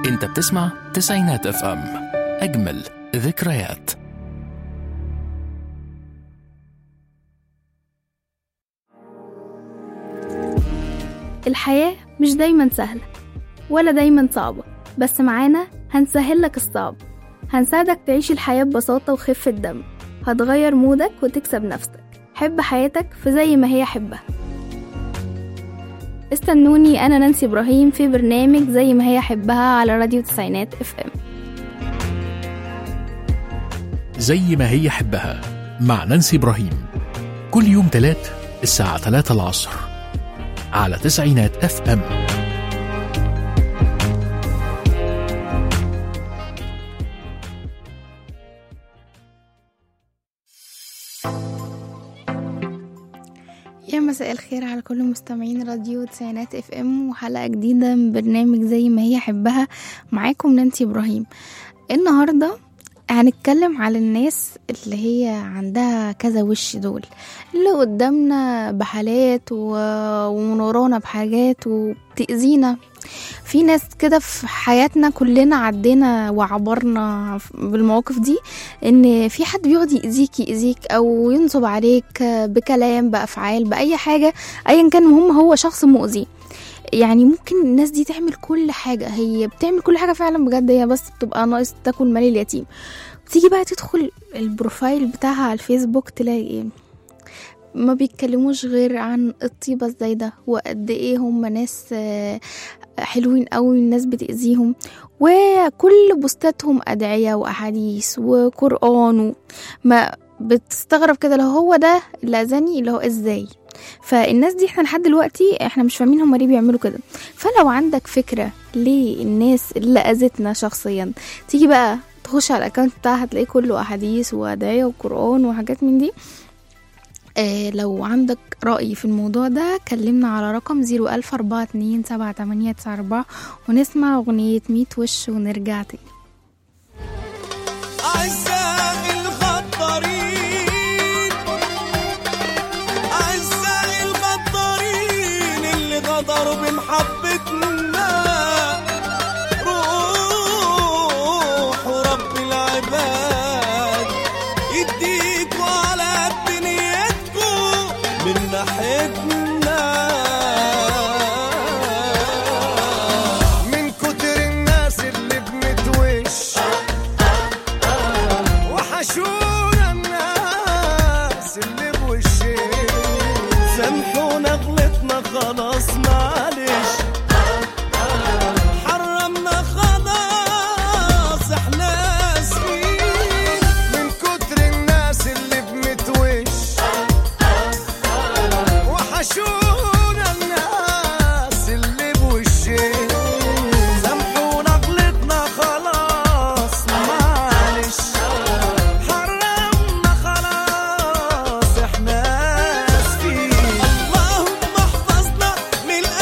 انت بتسمع تسعينات اف ام اجمل ذكريات الحياة مش دايما سهلة ولا دايما صعبة بس معانا هنسهل لك الصعب هنساعدك تعيش الحياة ببساطة وخفة دم هتغير مودك وتكسب نفسك حب حياتك في زي ما هي حبها استنوني أنا نانسي إبراهيم في برنامج زي ما هي حبها على راديو تسعينات اف ام زي ما هي حبها مع نانسي إبراهيم كل يوم تلات الساعة 3 العصر على تسعينات اف ام يا مساء الخير على كل مستمعين راديو تسعينات اف ام وحلقة جديدة من برنامج زي ما هي حبها معاكم نانسي ابراهيم النهاردة هنتكلم على الناس اللي هي عندها كذا وش دول اللي قدامنا بحالات و- ومن ورانا بحاجات وبتأذينا في ناس كده في حياتنا كلنا عدينا وعبرنا بالمواقف دي ان في حد بيقعد يأذيك يأذيك او ينصب عليك بكلام بأفعال بأي حاجة ايا كان المهم هو شخص مؤذي يعني ممكن الناس دي تعمل كل حاجة هي بتعمل كل حاجة فعلا بجد هي بس بتبقى ناقص تاكل مال اليتيم تيجي بقى تدخل البروفايل بتاعها على الفيسبوك تلاقي ايه ما بيتكلموش غير عن الطيبة الزايدة وقد ايه هم ناس آه، حلوين قوي الناس بتأذيهم وكل بوستاتهم أدعية وأحاديث وقرآن و- ما بتستغرب كده لو هو ده اللي أذاني اللي هو ازاي فالناس دي احنا لحد دلوقتي احنا مش فاهمين هم ليه بيعملوا كده فلو عندك فكرة ليه الناس اللي أذتنا شخصيا تيجي بقى تخش على الاكونت بتاعها هتلاقي كله أحاديث وأدعية وقرآن وحاجات من دي آه لو عندك رأي في الموضوع ده كلمنا على رقم زيرو ألف أربعة اتنين سبعة تمانية تسعة أربعة ونسمع أغنية ميت وش ونرجع تاني أعزائي الغدارين أعزائي الغدارين اللي غدروا بمحبتنا روحوا رب العباد يديكوا على دنيتكوا من ناحيتنا من كتر الناس اللي بنتوش وحشونا الناس اللي بوشين سامحونا غلطنا خلاص معلش حرمنا خلاص احنا اسفين من كتر الناس اللي بنتوش وحشونا الناس اللي بوشين سامحونا غلطنا خلاص معلش حرمنا خلاص احنا اسفين اللهم احفظنا من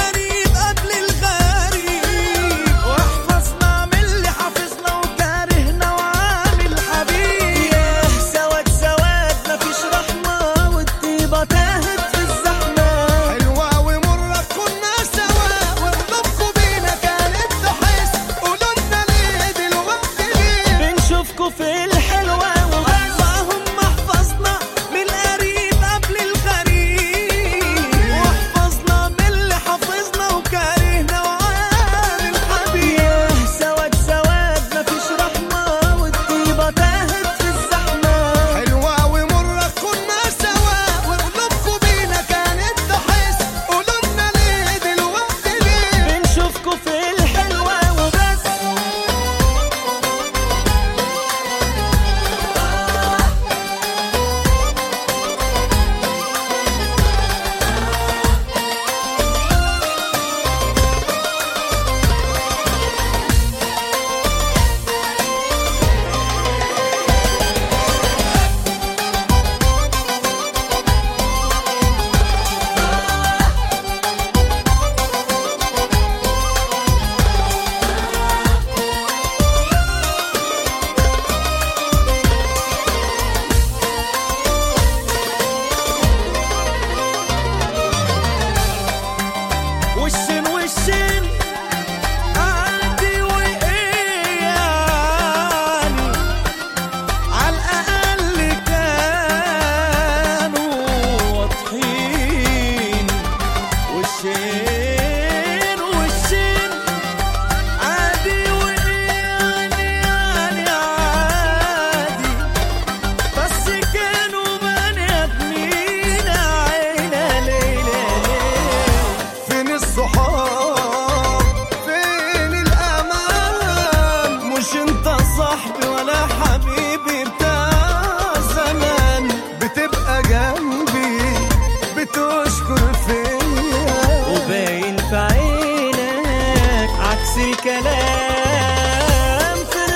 وشين وشين عادي ويعني يعني عادي بس كانوا بني ادمين عينا ليلة فين الصحاب فين الامان مش انت صاحبي ولا حبيبي بتاع زمان بتبقى جنبي بتشكر فيا وباين في عينك عكس الكلام فين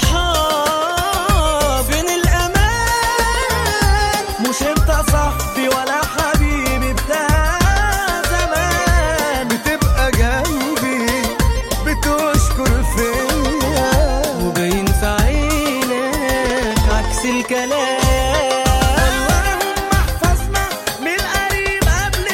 الصحاب فين الامان مش انت صاحبي ولا حبيبي بتاع زمان بتبقى جنبي بتشكر فيا وباين في عينك عكس الكلام اللهم احفظنا من القريب قبل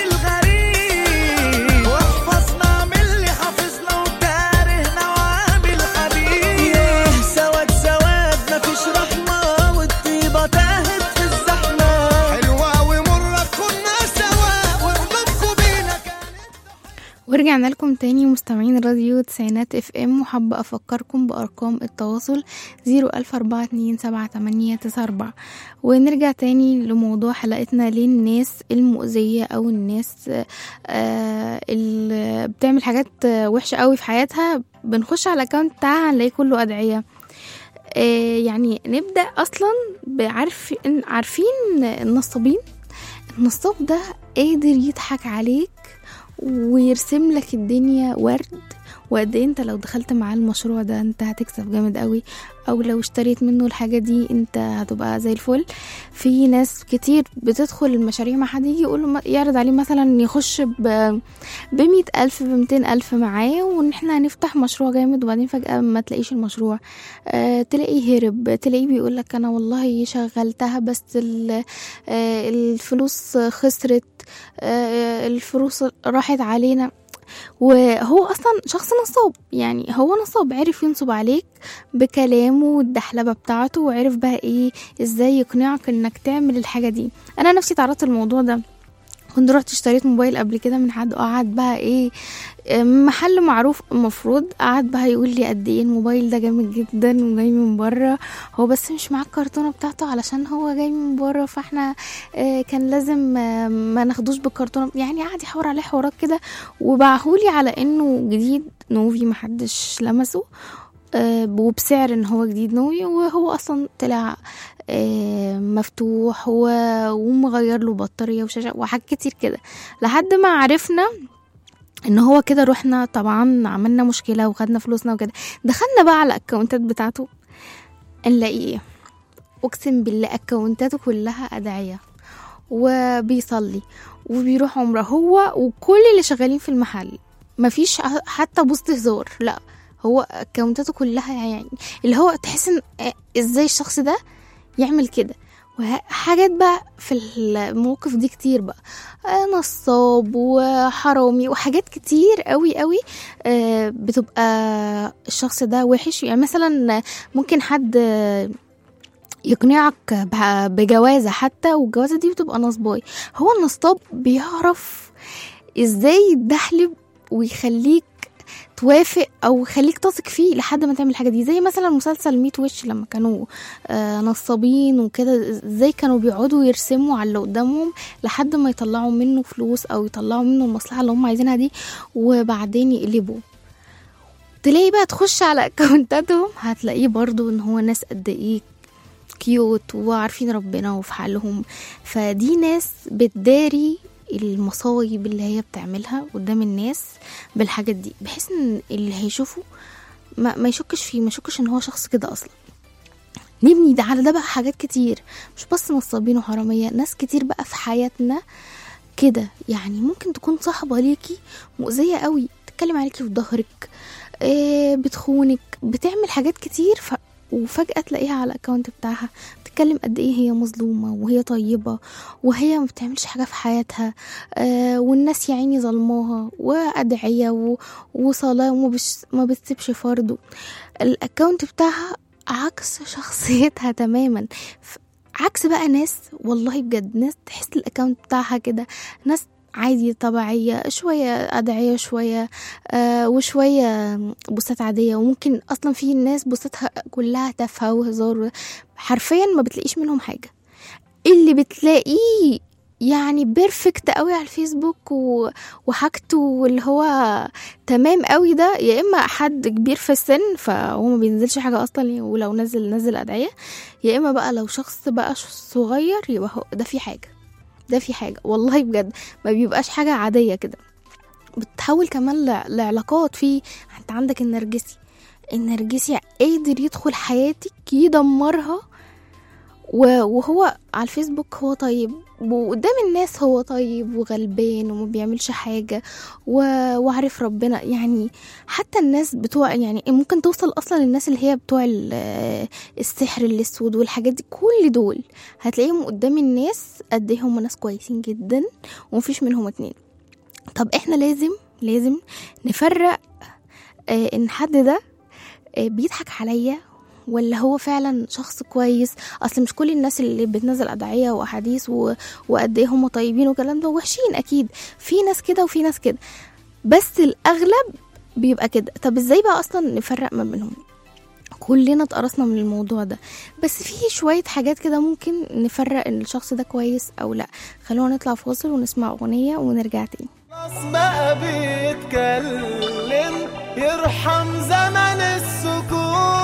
الغريب واحفظنا من اللي حافظنا وكارهنا وعامل حبيب ياه سواد سواد مفيش رحمة والطيبة تاهت في الزحمة حلوة ومرة كنا سوا وقلوبكم بينا كانت ورجعنا لكم تاني مستمعين راديو تسعينات اف ام وحابة افكركم بارقام التواصل زيرو الف اربعة اتنين سبعة تمانية تسعة اربعة ونرجع تاني لموضوع حلقتنا ليه الناس المؤذية او الناس آه اللي بتعمل حاجات آه، وحشة قوي في حياتها بنخش على الاكونت بتاعها نلاقي كله ادعية آه يعني نبدأ اصلا بعرف إن- عارفين النصابين النصاب ده قادر يضحك عليك ويرسم لك الدنيا ورد وقد إيه انت لو دخلت معاه المشروع ده انت هتكسب جامد قوي او لو اشتريت منه الحاجة دي انت هتبقى زي الفل في ناس كتير بتدخل المشاريع مع حد يجي يقول يعرض عليه مثلا يخش ب بمية ألف بمتين ألف معاه وان احنا هنفتح مشروع جامد وبعدين فجأة ما تلاقيش المشروع اه تلاقيه هرب تلاقيه بيقولك انا والله شغلتها بس ال- آه، الفلوس خسرت آه، الفلوس راحت علينا وهو اصلا شخص نصاب يعني هو نصاب عرف ينصب عليك بكلامه والدحلبه بتاعته وعرف بقى ايه ازاي يقنعك انك تعمل الحاجه دي انا نفسي تعرضت للموضوع ده كنت رحت اشتريت موبايل قبل كده من حد وقعد بقى ايه محل معروف المفروض قعد بقى يقول لي قد ايه الموبايل ده جامد جدا وجاي من بره هو بس مش معاه الكرتونه بتاعته علشان هو جاي من بره فاحنا آه، كان لازم آه، ما ناخدوش بالكرتونه يعني قعد يحور عليه حوارات كده وباعهولي على انه جديد نوفي محدش لمسه آه، وبسعر ان هو جديد نووي وهو اصلا طلع آه، مفتوح و- ومغير له بطاريه وشاشه وحاجات كتير كده لحد ما عرفنا ان هو كده رحنا طبعا عملنا مشكله وخدنا فلوسنا وكده دخلنا بقى على الاكونتات بتاعته نلاقيه ايه اقسم بالله اكونتاته كلها ادعيه وبيصلي وبيروح عمره هو وكل اللي شغالين في المحل مفيش حتى بوست هزار لا هو اكونتاته كلها يعني اللي هو تحس ان آه، ازاي الشخص ده يعمل كده وحاجات بقى في المواقف دي كتير بقى آه، نصاب وحرامي وحاجات كتير قوي قوي آه، بتبقى الشخص ده وحش يعني مثلا ممكن حد آه، يقنعك ب- بجوازة حتى والجوازة دي بتبقى نصباي هو النصاب بيعرف ازاي يدحلب ويخليك توافق او يخليك تثق فيه لحد ما تعمل الحاجه دي زي مثلا مسلسل ميت وش لما كانوا آه نصابين وكده ازاي كانوا بيقعدوا يرسموا على اللي قدامهم لحد ما يطلعوا منه فلوس او يطلعوا منه المصلحه اللي هم عايزينها دي وبعدين يقلبوا تلاقي بقى تخش على اكونتاتهم هتلاقيه برضو ان هو ناس قد ايه كيوت وعارفين ربنا وفي حالهم فدي ناس بتداري المصايب اللي هي بتعملها قدام الناس بالحاجات دي بحيث ان اللي هيشوفه ما, ما يشكش فيه ما يشكش ان هو شخص كده اصلا نبني ده على ده بقى حاجات كتير مش بس نصابين وحرامية ناس كتير بقى في حياتنا كده يعني ممكن تكون صاحبة ليكي مؤذية قوي تتكلم عليكي في ظهرك إيه بتخونك بتعمل حاجات كتير ف... وفجأة تلاقيها على الاكونت بتاعها بتتكلم قد ايه هي مظلومة وهي طيبة وهي ما بتعملش حاجة في حياتها آه والناس يا عيني ظلموها وأدعية و... وصلاة وما بش... ما بتسيبش فرضه الاكونت بتاعها عكس شخصيتها تماما ف... عكس بقى ناس والله بجد ناس تحس الاكونت بتاعها كده ناس عادي طبيعية شوية أدعية شوية آه وشوية بوستات عادية وممكن أصلا في ناس بوستاتها كلها تافهة وهزار حرفيا ما بتلاقيش منهم حاجة اللي بتلاقيه يعني بيرفكت قوي على الفيسبوك و... وحاجته واللي هو تمام قوي ده يا اما حد كبير في السن فهو ما بينزلش حاجه اصلا ولو نزل نزل ادعيه يا اما بقى لو شخص بقى صغير يبقى هو ده في حاجه ده في حاجه والله بجد ما بيبقاش حاجه عاديه كده بتحول كمان ل... لعلاقات في انت عندك النرجسي النرجسي قادر يدخل حياتك يدمرها و- وهو على الفيسبوك هو طيب وقدام الناس هو طيب وغلبان وما بيعملش حاجة و... وعارف ربنا يعني حتى الناس بتوع يعني ممكن توصل أصلا للناس اللي هي بتوع ال- السحر الأسود والحاجات دي كل دول هتلاقيهم قدام الناس قد ايه هم ناس كويسين جدا ومفيش منهم اتنين طب احنا لازم لازم نفرق آه، ان حد ده آه، بيضحك عليا ولا هو فعلا شخص كويس اصل مش كل الناس اللي بتنزل ادعيه واحاديث و... وقد ايه هم طيبين والكلام ده وحشين اكيد في ناس كده وفي ناس كده بس الاغلب بيبقى كده طب ازاي بقى اصلا نفرق ما بينهم كلنا اتقرصنا من الموضوع ده بس في شوية حاجات كده ممكن نفرق ان الشخص ده كويس او لا خلونا نطلع فاصل ونسمع اغنية ونرجع تاني خلاص بقى بيتكلم يرحم زمن السكوت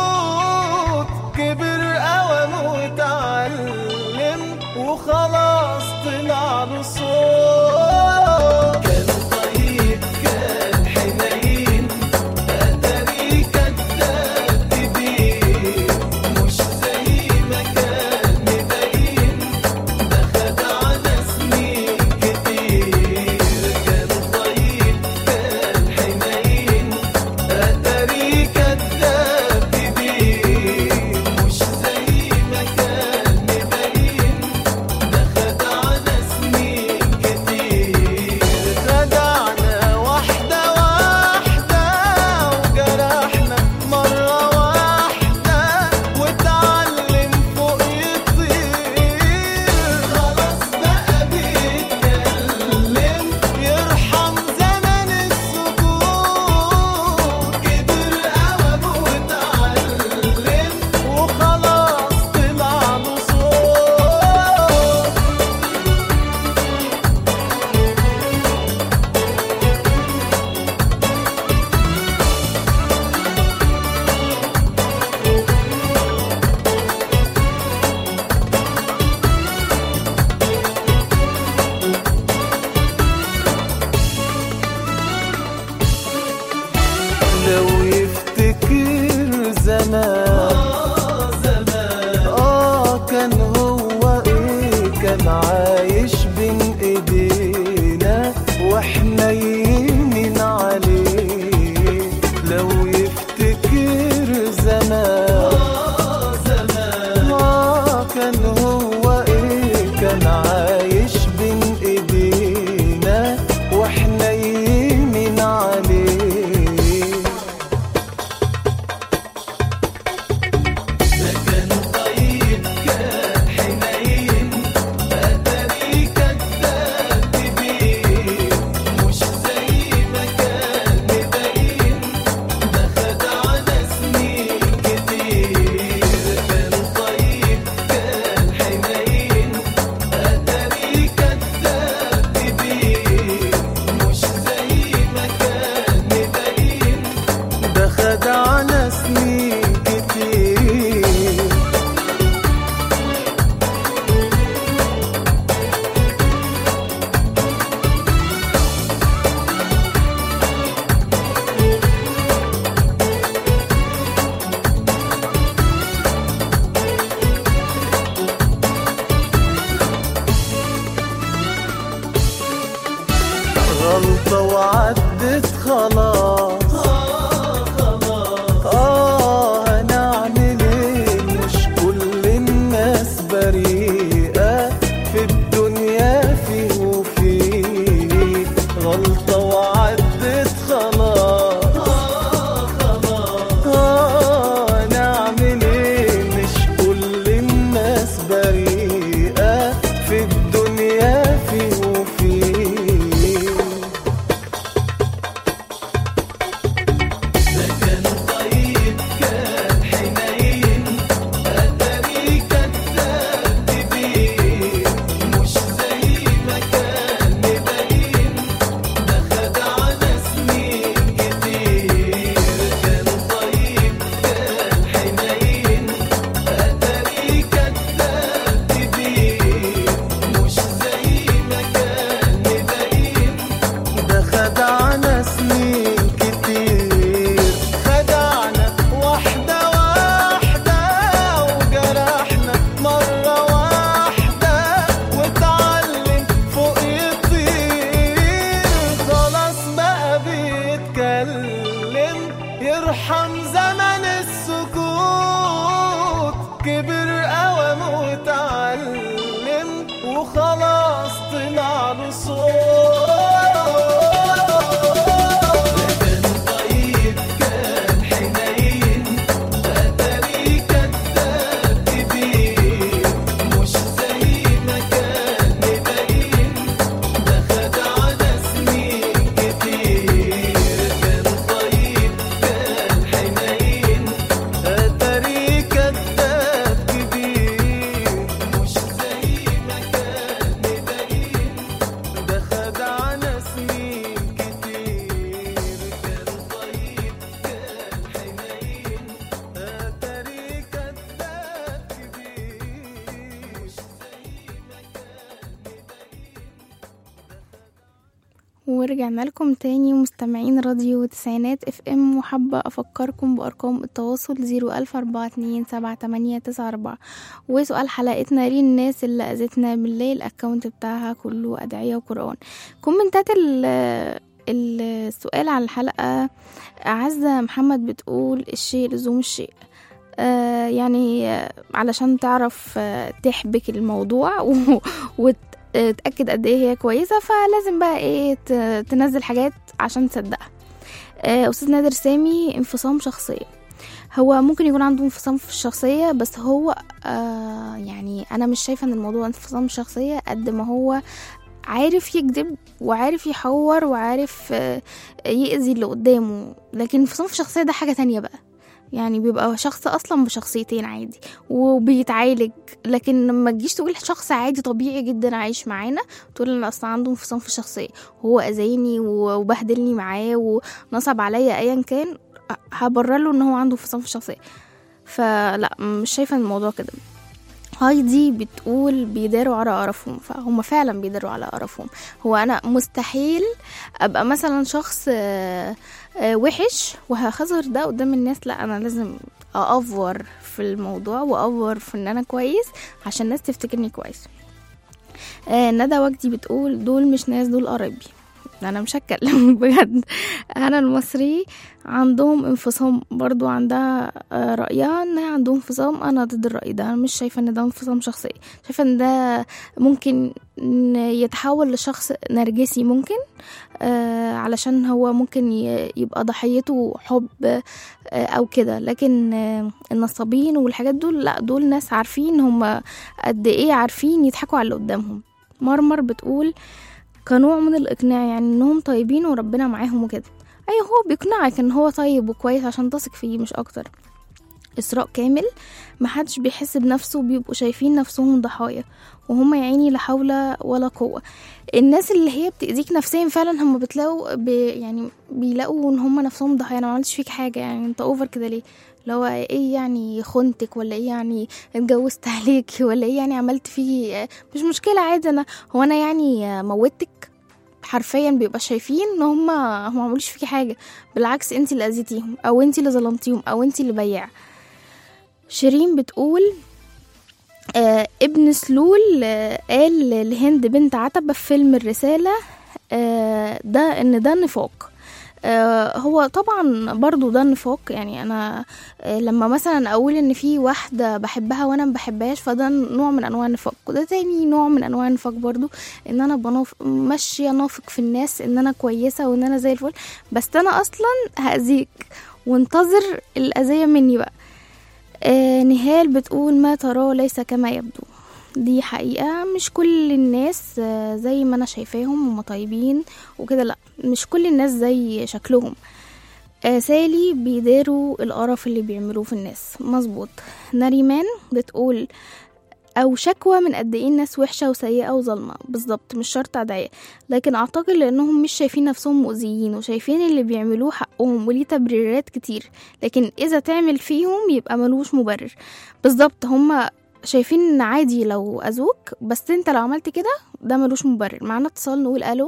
كبر قوم وتعلم وخلاص طلع له صوت كان طيب كان حنين اتاري كداب كبير مش زي ما كان مبين ده خد على سنين كتير كان طيب كان حنين اتاري كداب كبير مش زي ما كان مبين ده خد على سنين كتير خدعنا واحدة واحدة وجرحنا مرة واحدة واتعلم فوق يطير خلاص بقى بيتكلم يرحم زمن السكوت كبر قوم واتعلم وخلاص طلع له صوت لو يفتكر زمان اه كان هو ايه كان عايش بين ايدينا واحنا يمين عليه لو يفتكر زمان اه كان هو ايه كان عايش بين ايدينا واحنا يمين عليه كان طيب كان حنين أتاري كداب كبير مش زي ما كان مبين ده خد على سنين كتير كان طيب كان حنين أتاري كداب كبير مش زي ما كان مبين ده خد على سنين كتير غلطة وعدت خلاص آه هنعمل إيه مش كل الناس بريئة في الدنيا فيه وفيه غلطة وعدت خلاص آه نعمل إيه مش كل الناس بريئة في الدنيا فيه وفيه ارحم زمن السكوت كبر قوم وتعلم وخلاص طلع له صوت كان طيب كان حنين أتاري كذاب كبير مش زي ما كان مبين ده خد على سنين كتير كان طيب كان حنين أتاري كذاب كبير مش زي ما كان مبين ده خد على سنين كتير كان طيب كان حنين أتاري كذاب كبير مش زي ما ورجعنا لكم تاني مستمعين راديو تسعينات اف ام وحابة افكركم بارقام التواصل زيرو الف اربعة اتنين سبعة تمانية تسعة اربعة وسؤال حلقتنا ليه الناس اللي اذتنا بالله الاكونت بتاعها كله ادعية وقرآن كومنتات ال- السؤال على الحلقة عزة محمد بتقول الشيء لزوم الشيء آه يعني آه، علشان تعرف آه، تحبك الموضوع و- وتأكد قد ايه هي كويسة فلازم بقى ايه ت- تنزل حاجات عشان تصدقها آه، أستاذ نادر سامي انفصام شخصية هو ممكن يكون عنده انفصام في الشخصية بس هو آه يعني أنا مش شايفة إن الموضوع انفصام شخصية قد ما هو عارف يكذب وعارف يحور وعارف آه، يأذي اللي قدامه لكن انفصام في الشخصية ده حاجة تانية بقى يعني بيبقى شخص اصلا بشخصيتين عادي وبيتعالج لكن لما تجيش تقول شخص عادي طبيعي جدا عايش معانا تقول انا اصلا عنده انفصام في الشخصيه هو اذاني وبهدلني معاه ونصب عليا ايا كان هبرر له ان هو عنده انفصام في الشخصيه فلا مش شايفه إن الموضوع كده هايدي بتقول بيداروا على قرفهم فهم فعلا بيداروا على قرفهم هو انا مستحيل ابقى مثلا شخص آه، آه، وحش وهخسر ده قدام الناس لا انا لازم اافور في الموضوع وافور في ان انا كويس عشان الناس تفتكرني كويس آه ندى وجدي بتقول دول مش ناس دول قرايبي انا مش هتكلم بجد انا المصري عندهم انفصام برضو عندها آه، رأيها ان هي عندهم انفصام انا ضد الرأي ده انا مش شايفة ان ده انفصام شخصي شايفة ان ده ممكن إن يتحول لشخص نرجسي ممكن آه علشان هو ممكن ي- يبقى ضحيته حب آه او كده لكن آه النصابين والحاجات دول لا دول ناس عارفين هم قد ايه عارفين يضحكوا على اللي قدامهم مرمر بتقول كنوع من الاقناع يعني انهم طيبين وربنا معاهم وكده ايوه هو بيقنعك ان هو طيب وكويس عشان تثق فيه مش اكتر إسراء كامل محدش بيحس بنفسه بيبقوا شايفين نفسهم ضحايا وهم يا عيني لا حول ولا قوة الناس اللي هي بتأذيك نفسيا فعلا هم بتلاقوا بي يعني بيلاقوا ان هم نفسهم ضحايا انا ما عملتش فيك حاجة يعني انت اوفر كده ليه اللي هو ايه يعني خنتك ولا ايه يعني اتجوزت عليك ولا ايه يعني عملت فيه مش مشكلة عادي انا هو انا يعني موتك حرفيا بيبقى شايفين ان هم هم عملوش فيكي حاجة بالعكس انت اللي اذيتيهم او انت اللي ظلمتيهم او انت اللي بياع شيرين بتقول آه ابن سلول آه قال لهند بنت عتبة في فيلم الرسالة آه ده ان ده نفاق آه هو طبعا برضو ده نفاق يعني انا آه لما مثلا اقول ان في واحدة بحبها وانا ما بحبهاش فده نوع من انواع النفاق وده تاني نوع من انواع النفاق برضو ان انا بناف ماشية نافق في الناس ان انا كويسة وان انا زي الفل بس انا اصلا هأذيك وانتظر الاذية مني بقى آه نهال بتقول ما تراه ليس كما يبدو دي حقيقة مش كل الناس آه، زي ما أنا شايفاهم هم طيبين وكده لأ مش كل الناس زي شكلهم آه سالي بيداروا القرف اللي بيعملوه في الناس مظبوط نريمان بتقول او شكوى من قد ايه الناس وحشه وسيئه وظالمه بالظبط مش شرط ادعيه لكن اعتقد لانهم مش شايفين نفسهم مؤذيين وشايفين اللي بيعملوه حقهم وليه تبريرات كتير لكن اذا تعمل فيهم يبقى ملوش مبرر بالظبط هما شايفين ان عادي لو اذوك بس انت لو عملت كده ده ملوش مبرر معانا اتصال نقول الو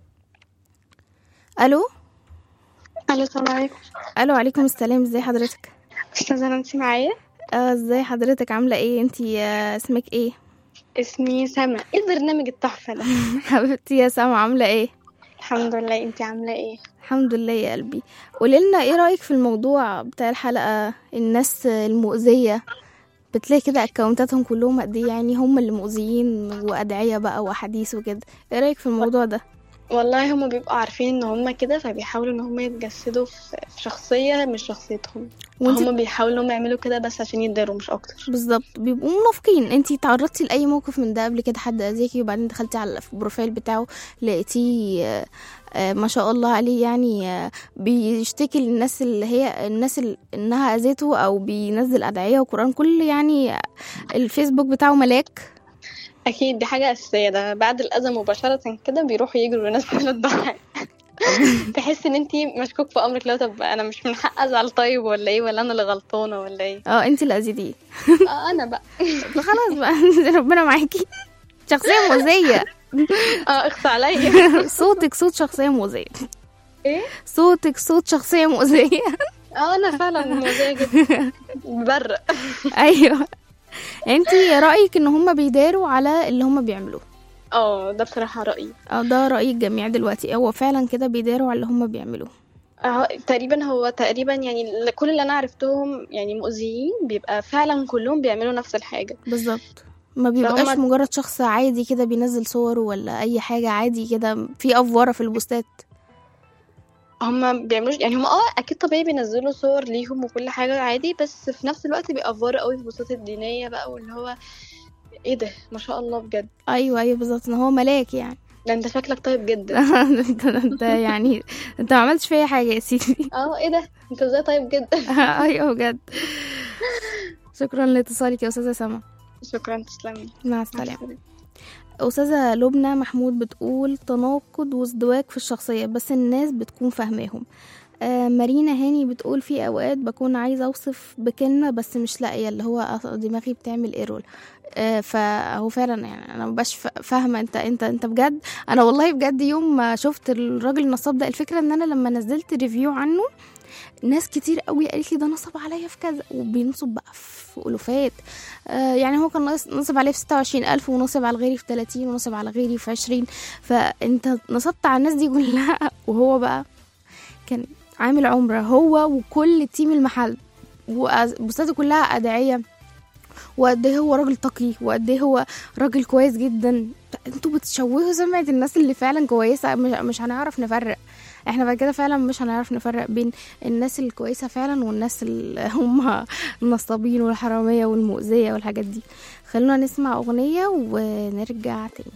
الو الو السلام عليكم الو عليكم السلام ازاي حضرتك استاذة نانسي معايا اه ازاي حضرتك عامله ايه انتي آه، اسمك ايه اسمي سما ايه البرنامج التحفة ده حبيبتي يا سما عامله ايه الحمد لله انتي عاملة ايه الحمد لله يا قلبي قولي لنا ايه رأيك في الموضوع بتاع الحلقة الناس المؤذية بتلاقي كده اكونتاتهم كلهم قد ايه يعني هم اللي مؤذيين وادعية بقى واحاديث وكده ايه رأيك في الموضوع ده والله هما بيبقوا عارفين ان هما كده فبيحاولوا ان هما يتجسدوا في في شخصية مش شخصيتهم وانت هما بيحاولوا ان هما يعملوا كده بس عشان يتداروا مش اكتر بالظبط بيبقوا منافقين انتي تعرضتي لاي موقف من ده قبل كده حد اذاكي وبعدين دخلتي على البروفايل بتاعه لقيتيه آه، آه، ما شاء الله عليه يعني آه، بيشتكي للناس اللي هي الناس اللي انها اذته او بينزل ادعيه وقران كل يعني آه، الفيسبوك بتاعه ملاك اكيد دي حاجة اساسية ده بعد الاذى مباشرة كده بيروحوا يجروا لناس من الضحايا تحس ان انتي مشكوك في امرك لو طب انا مش من حق ازعل طيب ولا ايه ولا انا اللي غلطانة ولا ايه اه انتي اللي اذيتيه اه انا بقى خلاص بقى ربنا معاكي شخصيه مؤذيه اه اخص عليا صوتك صوت شخصيه مؤذيه ايه صوتك صوت شخصيه مؤذيه اه انا فعلا مؤذية جدا برق ايوه انتي رايك ان هم بيداروا على اللي هم بيعملوه اه ده بصراحة رأيي اه ده رأي الجميع دلوقتي هو فعلا كده بيداروا على اللي هم بيعملوه اه تقريبا هو تقريبا يعني ال- كل اللي انا عرفتهم يعني مؤذيين بيبقى فعلا كلهم بيعملوا نفس الحاجة بالظبط ما بيبقاش فهم- مجرد شخص عادي كده بينزل صوره ولا اي حاجة عادي كده في افوارة في البوستات هما بيعملوش يعني هما اه اكيد طبيعي بينزلوا صور ليهم وكل حاجة عادي بس في نفس الوقت بيأفوروا قوي في البوستات الدينية بقى واللي هو ايه ده ما شاء الله بجد ايوه ايوه بالظبط ان هو ملاك يعني ده انت شكلك طيب جدا انت انت يعني انت ما عملتش فيا حاجة يا سيدي اه ايه ده انت ازاي طيب جدا ايوه بجد شكرا لاتصالك يا استاذة سما شكرا تسلمي مع السلامة أستاذة لبنى محمود بتقول تناقض وازدواج في الشخصية بس الناس بتكون فاهماهم آه مارينا هاني بتقول في أوقات بكون عايزة أوصف بكلمة بس مش لاقية اللي هو أص- دماغي بتعمل ايرور آه فهو فعلا يعني أنا مبقاش فا- فاهمة أنت أنت أنت بجد أنا والله بجد يوم ما شفت الراجل النصاب ده الفكرة إن أنا لما نزلت ريفيو عنه ناس كتير قوي قالت لي ده نصب عليا في كذا وبينصب بقى في ألوفات آه يعني هو كان ناقص- نصب عليه في ستة وعشرين ألف ونصب على غيري في تلاتين ونصب على غيري في عشرين فأنت نصبت على الناس دي كلها وهو بقى كان عامل عمرة هو وكل تيم المحل وبوستاته كلها أدعية وقد ايه هو راجل تقي وقد ايه هو راجل كويس جدا انتوا بتشوهوا سمعة الناس اللي فعلا كويسة مش, مش هنعرف نفرق احنا بعد كده فعلا مش هنعرف نفرق بين الناس الكويسة فعلا والناس اللي هم النصابين والحرامية والمؤذية والحاجات دي خلونا نسمع أغنية ونرجع تاني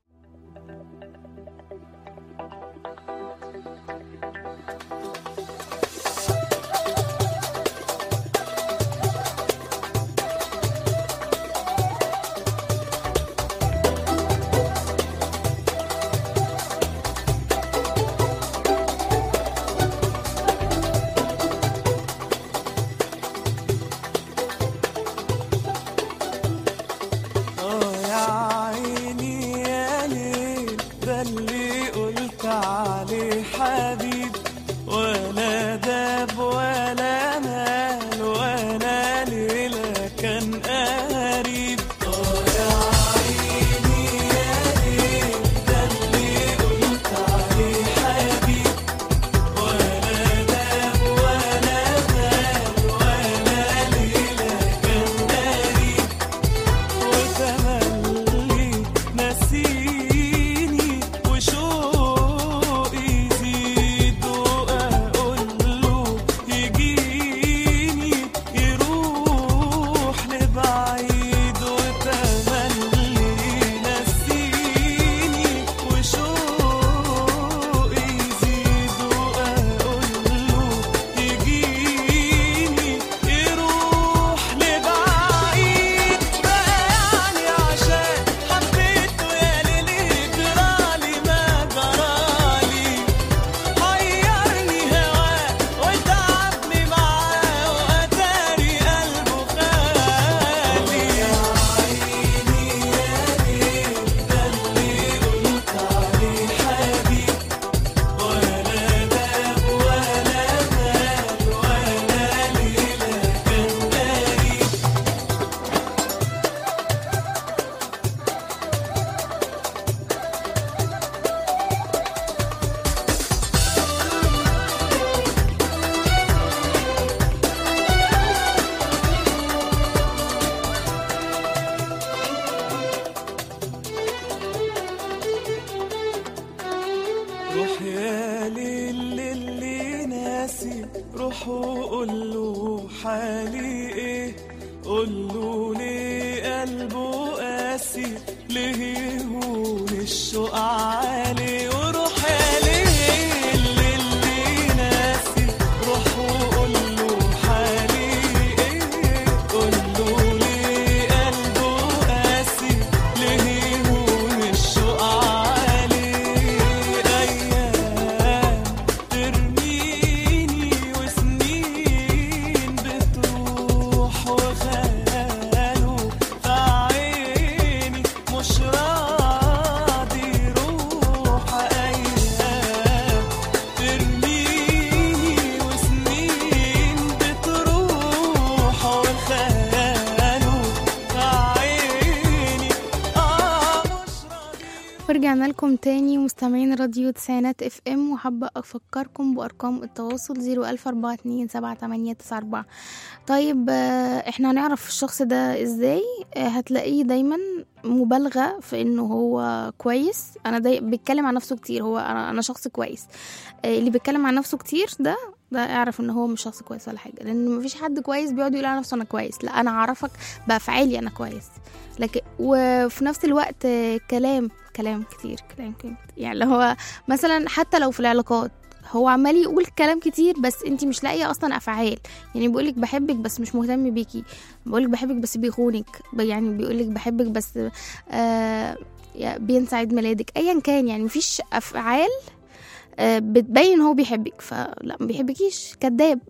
اه يا عيني يا ليل ده اللي قلت عليه حبيب ولا داب ولا مال ولا ليلة كان قريب اه يا عيني يا ليل ده اللي قلت عليه حبيب ولا داب ولا مال ولا ليلة كان قريب وتملي نسيني وشوقي يزيد واقول له روح وقول له حالي ايه قول له ليه قلبه قاسي ليه يهون الشوق عالي وروح يا ليل اللي ناسي روح وقول له حالي ايه قول له ليه قلبه قاسي ليه يهون الشوق عالي ايام ترميني وسنين بتروح وخياله في عيني مش راضي يروح ايام ترميني وسنين بتروح وخياله في عيني اه مش راضي ورجعنا لكم تاني مستمعين راديو تسعينات اف ام وحابة افكركم بارقام التواصل زيرو الف اربعة اتنين سبعة تمانية تسعة اربعة طيب آه، احنا هنعرف الشخص ده ازاي آه، هتلاقيه دايما مبالغة في انه هو كويس انا داي بيتكلم عن نفسه كتير هو انا انا شخص كويس آه، اللي بيتكلم عن نفسه كتير ده ده اعرف ان هو مش شخص كويس ولا حاجه لان مفيش حد كويس بيقعد يقول على نفسه انا كويس لا انا اعرفك بافعالي انا كويس لكن وفي نفس الوقت آه، كلام كلام كتير كلام كتير يعني اللي هو مثلا حتى لو في العلاقات هو عمال يقول كلام كتير بس انت مش لاقيه اصلا افعال يعني بيقولك بحبك بس مش مهتم بيكي بيقولك بحبك بس بيخونك ب- يعني بيقولك بحبك بس آه يا- بينسى عيد ميلادك ايا كان يعني مفيش افعال آه بتبين هو بيحبك فلا ما بيحبكيش كذاب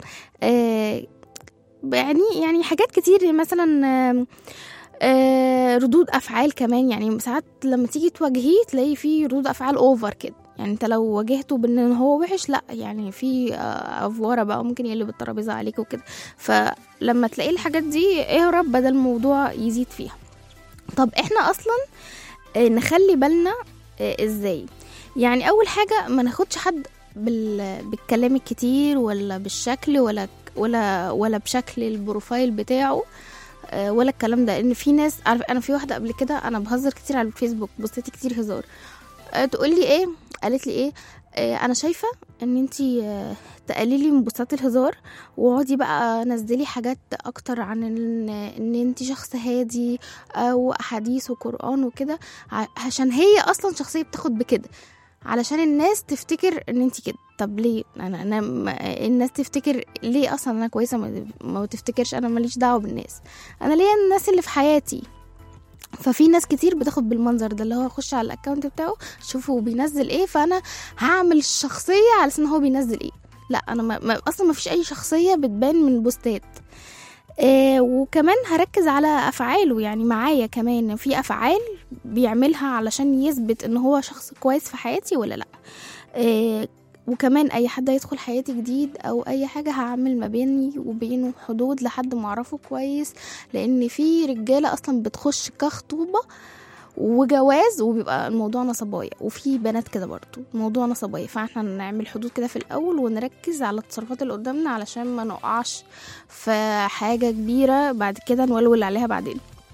آه يعني يعني حاجات كتير مثلا آه آه، ردود افعال كمان يعني ساعات لما تيجي تواجهيه تلاقي فيه ردود افعال اوفر كده يعني انت لو واجهته بان هو وحش لا يعني في آه، افوره بقى ممكن يقلب الترابيزه عليك وكده فلما تلاقي الحاجات دي اهرب بدل الموضوع يزيد فيها طب احنا اصلا آه، نخلي بالنا آه، ازاي يعني اول حاجه ما ناخدش حد بال... بالكلام الكتير ولا بالشكل ولا ولا ولا بشكل البروفايل بتاعه آه، ولا الكلام ده ان في ناس عارف انا في واحده قبل كده انا بهزر كتير على الفيسبوك بوستاتي كتير هزار آه، تقول لي ايه قالت لي ايه آه، انا شايفه ان انتي آه، تقللي من بوستات الهزار واقعدي بقى نزلي حاجات اكتر عن ان ان انتي شخص هادي او احاديث وقران وكده ع- عشان هي اصلا شخصيه بتاخد بكده علشان الناس تفتكر ان انتي كده طب ليه انا انا ما- الناس تفتكر ليه اصلا انا كويسه ما, ما تفتكرش انا ماليش دعوه بالناس انا ليا الناس اللي في حياتي ففي ناس كتير بتاخد بالمنظر ده اللي هو اخش على الاكونت بتاعه شوفه بينزل ايه فانا هعمل الشخصيه على اساس ان هو بينزل ايه لا انا ما ما اصلا ما فيش اي شخصيه بتبان من البوستات آه وكمان هركز على افعاله يعني معايا كمان في افعال بيعملها علشان يثبت ان هو شخص كويس في حياتي ولا لا آه وكمان اي حد هيدخل حياتي جديد او اي حاجه هعمل ما بيني وبينه حدود لحد ما اعرفه كويس لان في رجاله اصلا بتخش كخطوبه وجواز وبيبقى الموضوع نصبايا وفي بنات كده برضو الموضوع نصبايا فاحنا نعمل حدود كده في الاول ونركز على التصرفات اللي قدامنا علشان ما نقعش في حاجه كبيره بعد كده نولول عليها بعدين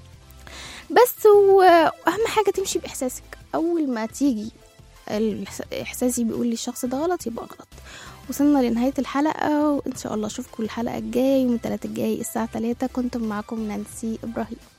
بس واهم حاجه تمشي باحساسك اول ما تيجي الإحس- احساسي بيقول لي الشخص ده غلط يبقى غلط وصلنا لنهاية الحلقة وإن شاء الله أشوفكم الحلقة الجاية يوم الثلاثة الجاي الساعة 3 كنت معكم نانسي إبراهيم